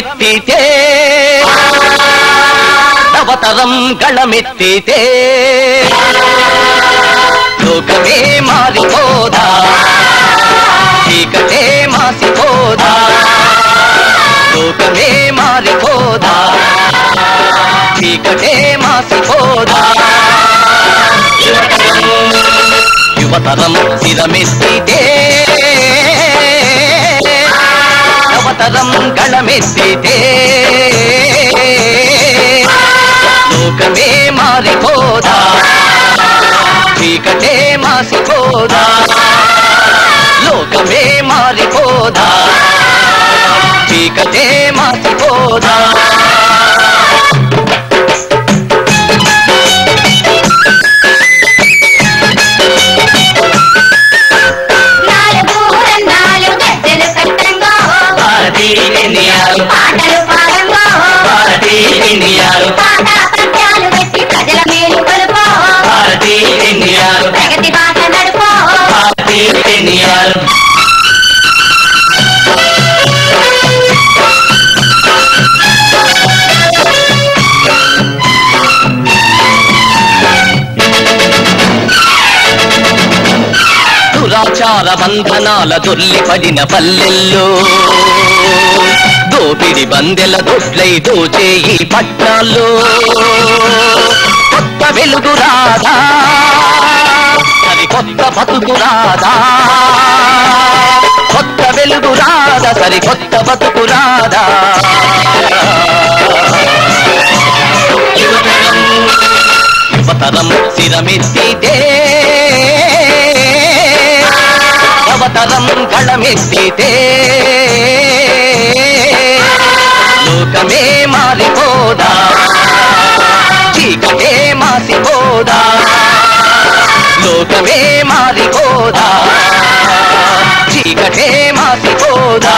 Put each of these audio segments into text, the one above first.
సిరమెత్తితే నవతరం గళమెత్తితే లోకమే మారిపోదా చీకటే మాసిపోదా లోకమే మారిపోదా చీకటే మాసిపోదా యువతరం శిరమెత్తితే నవతరం గళమెత్తితే లోకమే మారిపోదా చీకటే మాసిపోదా లోకమే మారిపోదా చీకటే మాసిపోదా నాలుగు నాలుగు గజ్జలు కట్టంగో భారతీయ ఇండియాలు పాటలు పాడంగో భారతీయ ఇండియాలు పాట పద్యాలు పెట్టి ప్రజల మేలు కొలుపో భారతీయ ఇండియాలు ప్రగతి బాట నడుపో భారతీయ ఇండియాలు దురాచార బంధనాల దొల్లిపడిన పల్లెల్లో దోపిడి బందెల దొడ్లై దోచే ఈ పట్నాల్లో కొత్త వెలుగు రాదా సరి కొత్త బతుకు రాదా కొత్త వెలుగు రాదా సరి కొత్త బతుకు రాదా యువతరం శిరమెత్తితే నవతరం కళమెత్తితే లోకమే మారిపోదా చీకటే మాసిపోదా లోకమే మారిపోదా చీకటే మాసిపోదా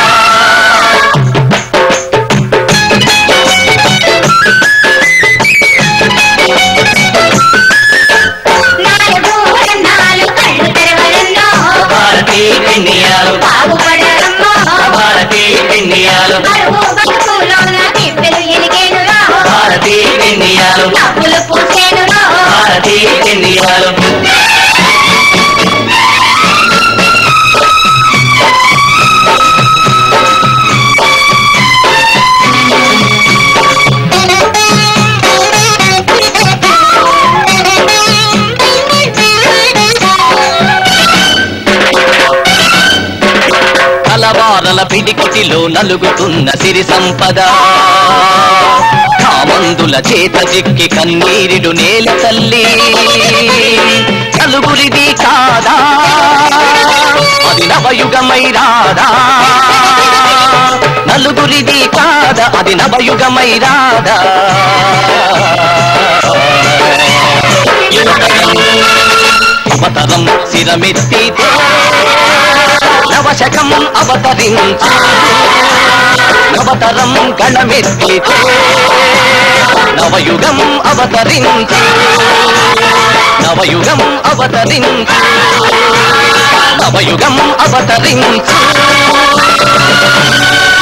నాలుగు నాలుగు కళ్ళు తెరవరన్నో భారతీయ ఇండియాలు బాగుపడరమ్మో భారతీయ ఇండియాలు కరువు బతుకులోన తిప్పెలు ఎలిగేనురో భారతీయ ఇండియాలు డబ్బులు పూసేనురో భారతీయ ఇండియాలు కలవారల పిడికిటిలో నలుగుతున్న సిరి సంపద కామందుల చేత చిక్కి కన్నీరిడు నేల తల్లి నలుగురిది కాదా అది నవయుగమై రాదా నలుగురిది కాదా అది నవయుగమై రాదా అవతరం శిరమెత్తితే నవశకం అవతరించు నవతరం గణమెత్తితే నవయుగం అవతరించు నవయుగం అవతరించు నవయుగం అవతరించు